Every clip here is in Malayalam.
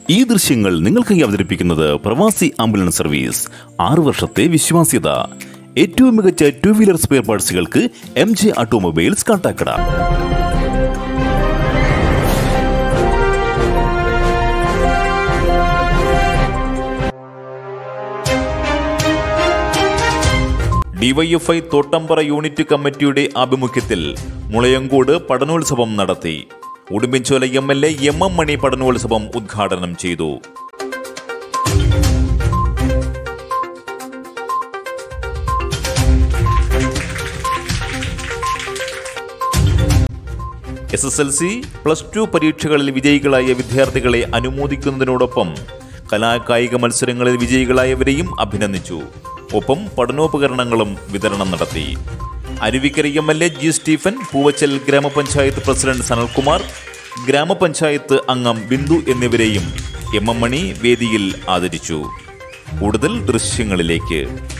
ഈ ദൃശ്യങ്ങൾ നിങ്ങൾക്കായി അവതരിപ്പിക്കുന്നത് പ്രവാസി ആംബുലൻസ് സർവീസ് ആറു വർഷത്തെ വിശ്വാസ്യത ഏറ്റവും മികച്ച ടു വീലർ സ്പെയർ പാർട്സുകൾക്ക് M J automobiles Kattakada DYFI Thottampara unit കമ്മിറ്റിയുടെ ആഭിമുഖ്യത്തിൽ മുളയങ്കോട് പഠനോത്സവം നടത്തി Udumbanchola M L A M M Mani പഠനോത്സവം ഉദ്ഘാടനം ചെയ്തു S S L C plus two പരീക്ഷകളിൽ വിജയികളായ വിദ്യാർത്ഥികളെ അനുമോദിക്കുന്നതിനോടൊപ്പം കലാകായിക മത്സരങ്ങളിൽ വിജയികളായവരെയും അഭിനന്ദിച്ചു ഒപ്പം പഠനോപകരണങ്ങളും വിതരണം നടത്തി Aruvikkara M L A G Stephen Poovachal grama panchayat president Sanalkumar ഗ്രാമപഞ്ചായത്ത് അംഗം ബിന്ദു എന്നിവരെയും എം എം മണി വേദിയിൽ ആദരിച്ചു കൂടുതൽ ദൃശ്യങ്ങളിലേക്ക്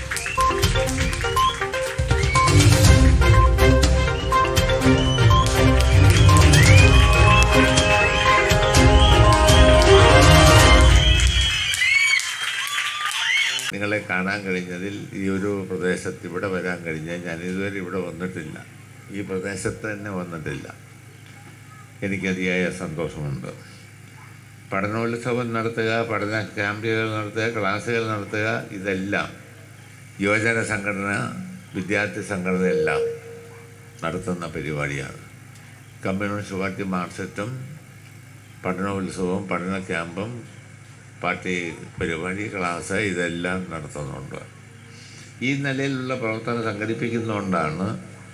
നിങ്ങളെ കാണാൻ കഴിഞ്ഞതിൽ ഈ ഒരു പ്രദേശത്ത് ഇവിടെ വരാൻ കഴിഞ്ഞ ഞാൻ ഇതുവരെ ഇവിടെ വന്നിട്ടില്ല ഈ പ്രദേശത്ത് തന്നെ വന്നിട്ടില്ല എനിക്കതിയായ സന്തോഷമുണ്ട് പഠനോത്സവം നടത്തുക പഠന ക്യാമ്പുകൾ നടത്തുക ക്ലാസ്സുകൾ നടത്തുക ഇതെല്ലാം യുവജന സംഘടന വിദ്യാർത്ഥി സംഘടന എല്ലാം നടത്തുന്ന പരിപാടിയാണ് കമ്മ്യൂണിസ്റ്റ് പാർട്ടി മാർക്സിസ്റ്റും പഠനോത്സവവും പഠന ക്യാമ്പും പാർട്ടി പരിപാടി ക്ലാസ് ഇതെല്ലാം നടത്തുന്നുണ്ട് ഈ നിലയിലുള്ള പ്രവർത്തനം സംഘടിപ്പിക്കുന്നതുകൊണ്ടാണ്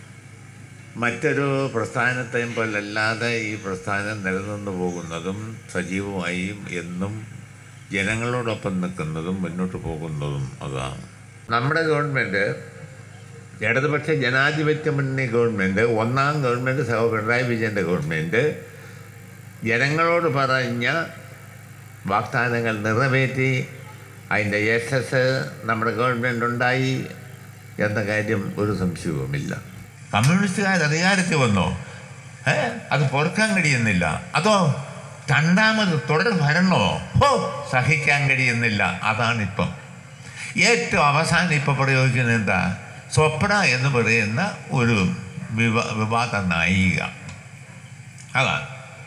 മറ്റൊരു പ്രസ്ഥാനത്തെയും പോലല്ലാതെ ഈ പ്രസ്ഥാനം നിലനിന്ന് പോകുന്നതും സജീവമായും എന്നും ജനങ്ങളോടൊപ്പം നിൽക്കുന്നതും മുന്നോട്ട് പോകുന്നതും അതാണ് നമ്മുടെ ഗവൺമെൻറ് ഇടതുപക്ഷ ജനാധിപത്യ മുന്നണി ഗവൺമെൻറ് ഒന്നാം ഗവൺമെൻറ് സഹ പിണറായി വിജയൻ്റെ ഗവൺമെൻറ് ജനങ്ങളോട് പറഞ്ഞ വാഗ്ദാനങ്ങൾ നിറവേറ്റി അതിൻ്റെ യശസ് നമ്മുടെ ഗവൺമെൻറ് ഉണ്ടായി എന്ന കാര്യം ഒരു സംശയവുമില്ല കമ്മ്യൂണിസ്റ്റുകാർ അധികാരത്തിൽ വന്നോ ഏ അത് പൊറുക്കാൻ കഴിയുന്നില്ല അതോ രണ്ടാമത് തുടർ ഭരണോ ഹോ സഹിക്കാൻ കഴിയുന്നില്ല അതാണിപ്പം ഏറ്റവും അവസാനം ഇപ്പം പ്രയോഗിക്കുന്നത് എന്താ സ്വപ്ന എന്ന് പറയുന്ന ഒരു വിവാ വിവാദ നായിക അതാണ്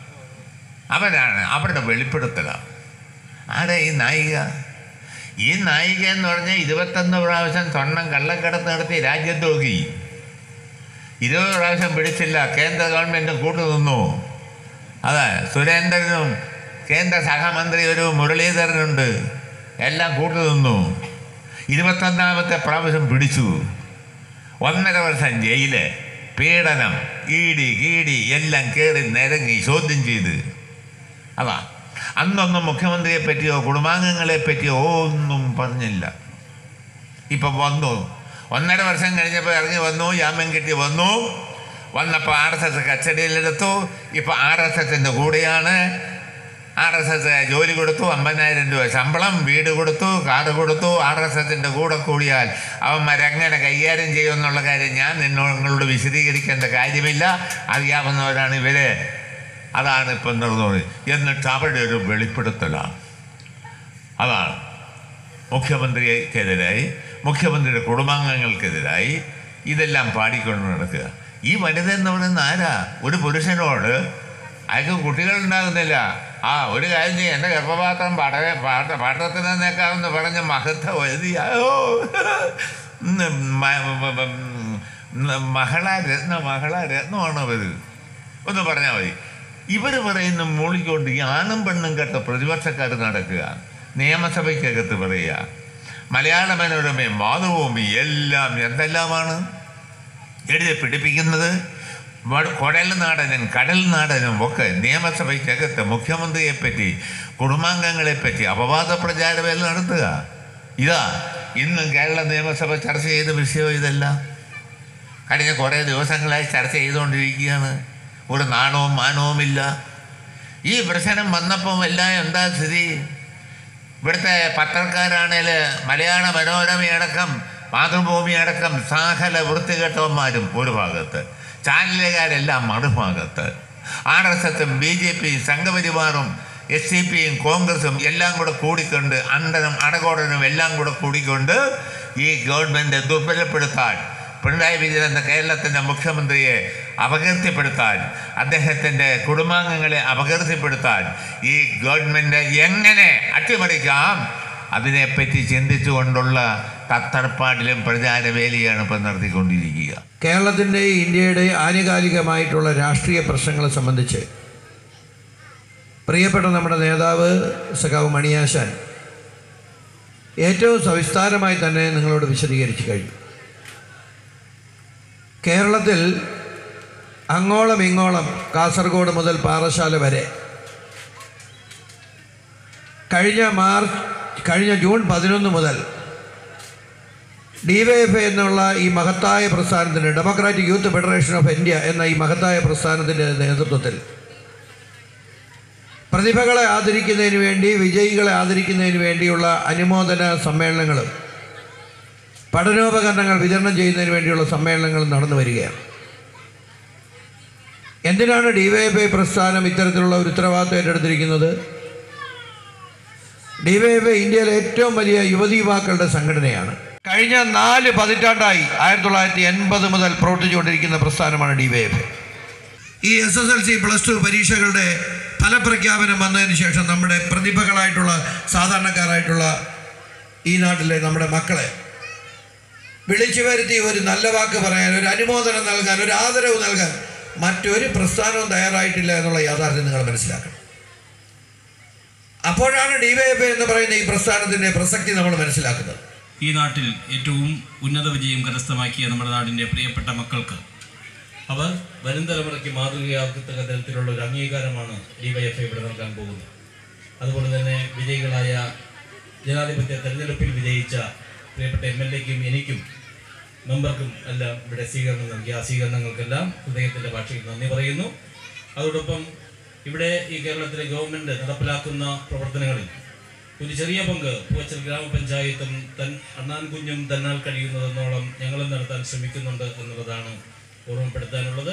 അവരാണ് അവരുടെ വെളിപ്പെടുത്തലാണ് ആരാ ഈ നായിക ഈ നായിക എന്ന് പറഞ്ഞാൽ ഇരുപത്തൊന്ന് പ്രാവശ്യം സ്വർണം കള്ളക്കടത്ത് നടത്തി രാജ്യത്തോക്കി ഇരുപത് പ്രാവശ്യം പിടിച്ചില്ല കേന്ദ്ര ഗവൺമെൻറ് കൂട്ടുനിന്നു അതെ സുരേന്ദ്രനും കേന്ദ്ര സഹമന്ത്രി ഒരു മുരളീധരനുണ്ട് എല്ലാം കൂട്ടുനിന്നു ഇരുപത്തൊന്നാമത്തെ പ്രാവശ്യം പിടിച്ചു ഒന്നര വർഷം ജയില് പീഡനം ഈടി കീടി എല്ലാം കയറി നിരങ്ങി ചോദ്യം ചെയ്ത് അതാ അന്നൊന്നും മുഖ്യമന്ത്രിയെ പറ്റിയോ കുടുംബാംഗങ്ങളെ പറ്റിയോ ഒന്നും പറഞ്ഞില്ല ഇപ്പം വന്നു ഒന്നര വർഷം കഴിഞ്ഞപ്പോൾ ഇറങ്ങി വന്നു ജാമ്യം കിട്ടി വന്നു വന്നപ്പോൾ ആർ എസ് എസ് കസ്റ്റഡിയിലെടുത്തു ഇപ്പോൾ ആർ എസ് എസിൻ്റെ കൂടെയാണ് ആർ എസ് എസ് ജോലി കൊടുത്തു അമ്പതിനായിരം രൂപ ശമ്പളം വീട് കൊടുത്തു കാറ് കൊടുത്തു ആർ എസ് എസിൻ്റെ കൂടെ കൂടിയാൽ അവന്മാരെങ്ങനെ കൈകാര്യം ചെയ്യുമെന്നുള്ള കാര്യം ഞാൻ നിന്നോട് നിങ്ങളോട് വിശദീകരിക്കേണ്ട കാര്യമില്ല അറിയാവുന്നവരാണ് ഇവര് അതാണ് ഇപ്പം നടന്നത് എന്നിട്ട് അവരുടെ ഒരു വെളിപ്പെടുത്തലാണ് അതാണ് മുഖ്യമന്ത്രിക്കെതിരായി മുഖ്യമന്ത്രിയുടെ കുടുംബാംഗങ്ങൾക്കെതിരായി ഇതെല്ലാം പാടിക്കൊണ്ട് നടക്കുക ഈ വനിത എന്ന് പറയുന്ന ആരാ ഒരു പുരുഷനോട് അയാൾക്ക് കുട്ടികളുണ്ടാകുന്നില്ല ആ ഒരു കാര്യം ചെയ്യും എൻ്റെ ഗർഭപാത്രം പടവേ പാട്ട പാട്ടത്തിൽ നിന്നേക്കാമെന്ന് പറഞ്ഞ മഹത്വ എഴുതിയോ മഹള രത്ന മഹള രത്നമാണ് അവർ ഒന്ന് പറഞ്ഞാൽ മതി ഇവർ പറയുന്ന മൂളിക്കൊണ്ട് ഈ ആണും പെണ്ണും കേട്ട പ്രതിപക്ഷക്കാർ നടക്കുക നിയമസഭയ്ക്കകത്ത് പറയുക മലയാള മനോരമയും മാതൃഭൂമി എല്ലാം എന്തെല്ലാമാണ് എഴുതി പിടിപ്പിക്കുന്നത് കുടൽ നാടനും കടൽ നാടനും ഒക്കെ നിയമസഭയ്ക്കകത്ത് മുഖ്യമന്ത്രിയെപ്പറ്റി കുടുംബാംഗങ്ങളെപ്പറ്റി അപവാദ പ്രചാരവേല നടത്തുക ഇതാ ഇന്നും കേരള നിയമസഭ ചർച്ച ചെയ്ത വിഷയം ഇതല്ല കഴിഞ്ഞ കുറേ ദിവസങ്ങളായി ചർച്ച ചെയ്തുകൊണ്ടിരിക്കുകയാണ് ഒരു നാണവും മാനവുമില്ല ഈ പ്രശ്നം വന്നപ്പം എല്ലാം എന്താ സ്ഥിതി ഇവിടുത്തെ പത്രക്കാരാണേൽ മലയാള മനോരമയടക്കം മാതൃഭൂമിയടക്കം സകല വൃത്തികെട്ടവന്മാരും ഒരു ഭാഗത്ത് ചാനലുകാരെല്ലാം മറുഭാഗത്ത് ആർ എസ് എസും ബി ജെ പിയും സംഘപരിവാറും എസ് സി പിയും കോൺഗ്രസും എല്ലാം കൂടെ കൂടിക്കൊണ്ട് അണ്ടനും അടകോടനും എല്ലാം കൂടെ കൂടിക്കൊണ്ട് ഈ ഗവൺമെൻറ് ദുർബലപ്പെടുത്താൻ പിണറായി വിജയൻ എന്ന കേരളത്തിൻ്റെ മുഖ്യമന്ത്രിയെ അപകീർത്തിപ്പെടുത്താൻ അദ്ദേഹത്തിൻ്റെ കുടുംബാംഗങ്ങളെ അപകീർത്തിപ്പെടുത്താൻ ഈ ഗവൺമെൻറ് എങ്ങനെ അട്ടിമറിക്കാം അതിനെപ്പറ്റി ചിന്തിച്ചുകൊണ്ടുള്ള തത്തർപ്പാടിലും പ്രചാരവേലിയാണ് ഇപ്പം നടത്തിക്കൊണ്ടിരിക്കുക കേരളത്തിൻ്റെ ഇന്ത്യയുടെ ആനുകാലികമായിട്ടുള്ള രാഷ്ട്രീയ പ്രശ്നങ്ങളെ സംബന്ധിച്ച് പ്രിയപ്പെട്ട നമ്മുടെ നേതാവ് സഖാവ് മണിയാശാൻ ഏറ്റവും സവിസ്താരമായി തന്നെ നിങ്ങളോട് വിശദീകരിച്ചു കഴിഞ്ഞു കേരളത്തിൽ അങ്ങോളം ഇങ്ങോളം കാസർഗോഡ് മുതൽ പാറശാല വരെ കഴിഞ്ഞ മാർച്ച് കഴിഞ്ഞ ജൂൺ പതിനൊന്ന് മുതൽ ഡിവൈഎഫ് എന്നുള്ള ഈ മഹത്തായ പ്രസ്ഥാനത്തിൻ്റെ democratic youth federation of India എന്ന ഈ മഹത്തായ പ്രസ്ഥാനത്തിൻ്റെ നേതൃത്വത്തിൽ പ്രതിഭകളെ ആദരിക്കുന്നതിന് വേണ്ടി വിജയികളെ ആദരിക്കുന്നതിന് വേണ്ടിയുള്ള അനുമോദന സമ്മേളനങ്ങളും പഠനോപകരണങ്ങൾ വിതരണം ചെയ്യുന്നതിന് വേണ്ടിയുള്ള സമ്മേളനങ്ങളും നടന്നു വരികയാണ് എന്തിനാണ് ഡിവൈഎഫ്ഐ പ്രസ്ഥാനം ഇത്തരത്തിലുള്ള ഒരു ഉത്തരവാദിത്വം ഏറ്റെടുത്തിരിക്കുന്നത് ഡിവൈഎഫ്ഐ ഇന്ത്യയിലെ ഏറ്റവും വലിയ യുവതി യുവാക്കളുടെ സംഘടനയാണ് കഴിഞ്ഞ നാല് പതിറ്റാണ്ടായി ആയിരത്തി തൊള്ളായിരത്തി എൺപത് മുതൽ പ്രവർത്തിച്ചുകൊണ്ടിരിക്കുന്ന പ്രസ്ഥാനമാണ് ഡിവൈഎഫ്ഐ ഈ S S L C plus two പരീക്ഷകളുടെ ഫലപ്രഖ്യാപനം വന്നതിന് ശേഷം നമ്മുടെ പ്രതിഭകളായിട്ടുള്ള സാധാരണക്കാരായിട്ടുള്ള ഈ നാട്ടിലെ നമ്മുടെ മക്കളെ വിളിച്ചു വരുത്തി ഒരു നല്ല വാക്ക് പറയാൻ ഒരു അനുമോദനം നൽകാൻ ഒരു ആദരവ് നൽകാൻ മറ്റൊരു പ്രസ്ഥാനവും തയ്യാറായിട്ടില്ല എന്നുള്ള യാഥാർത്ഥ്യം നിങ്ങൾ മനസ്സിലാക്കണം അപ്പോഴാണ് ഡിവൈഎഫ്ഐ എന്ന് പറയുന്ന ഈ പ്രസ്ഥാനത്തിൻ്റെ പ്രസക്തി നമ്മൾ മനസ്സിലാക്കുന്നത് ഈ നാട്ടിൽ ഏറ്റവും ഉന്നത വിജയം കരസ്ഥമാക്കിയ നമ്മുടെ നാടിൻ്റെ പ്രിയപ്പെട്ട മക്കൾക്ക് അവർ വരും തലമുറയ്ക്ക് മാതൃകയാക്കത്തക്ക തരത്തിലുള്ള ഒരു അംഗീകാരമാണ് ഡിവൈഎഫ്ഐ ഇവിടെ നൽകാൻ പോകുന്നത് അതുപോലെ തന്നെ വിജയികളായ ജനാധിപത്യ തെരഞ്ഞെടുപ്പിൽ വിജയിച്ച പ്രിയപ്പെട്ട എം എൽ എക്കും എനിക്കും മെമ്പർക്കും എല്ലാം ഇവിടെ സ്വീകരണം നൽകി ആ സ്വീകരണങ്ങൾക്കെല്ലാം ഹൃദയത്തിൻ്റെ ഭാഷയിൽ നന്ദി പറയുന്നു അതോടൊപ്പം ഇവിടെ ഈ കേരളത്തിലെ ഗവൺമെൻറ് നടപ്പിലാക്കുന്ന പ്രവർത്തനങ്ങളിൽ ഒരു ചെറിയ പങ്ക് പൂവച്ചൽ ഗ്രാമപഞ്ചായത്തും തൻ അണ്ണാൻ കുഞ്ഞും തന്നാൽ കഴിയുന്നതെന്നോളം ഞങ്ങളും നടത്താൻ ശ്രമിക്കുന്നുണ്ട് എന്നുള്ളതാണ് ഓർമ്മപ്പെടുത്താനുള്ളത്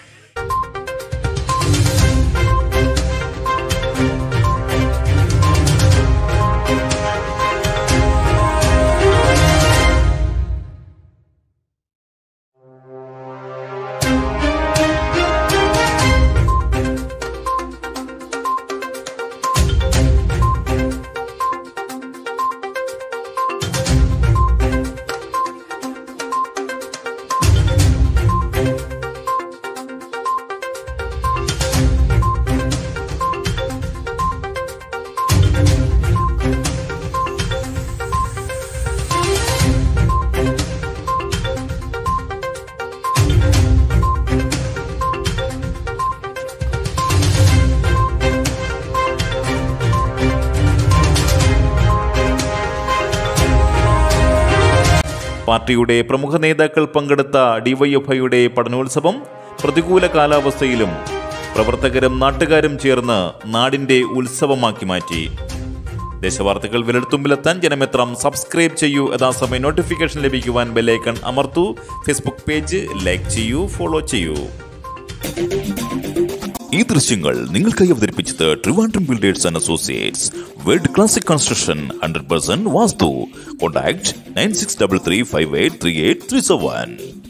പാർട്ടിയുടെ പ്രമുഖ നേതാക്കൾ പങ്കെടുത്ത ഡിവൈഎഫ്ഐയുടെ പഠനോത്സവം പ്രതികൂല കാലാവസ്ഥയിലും പ്രവർത്തകരും നാട്ടുകാരും ചേർന്ന് നാടിന്റെ ഉത്സവമാക്കി മാറ്റി ദേശവാർത്തകൾ വിരൽത്തുമ്പിലെത്താൻ ജനമിത്രം സബ്സ്ക്രൈബ് ചെയ്യൂ യഥാസമയം നോട്ടിഫിക്കേഷൻ ലഭിക്കുവാൻ ബെല്ലൈക്കൺ അമർത്തൂ ഫേസ്ബുക്ക് പേജ് ലൈക്ക് ചെയ്യൂ ഫോളോ ചെയ്യൂ ഈ ദൃശ്യങ്ങൾ നിങ്ങൾക്കായി അവതരിപ്പിച്ചത് Trivandrum builders and associates world classic construction hundred percent vastu contact nine six double three five eight three eight three seven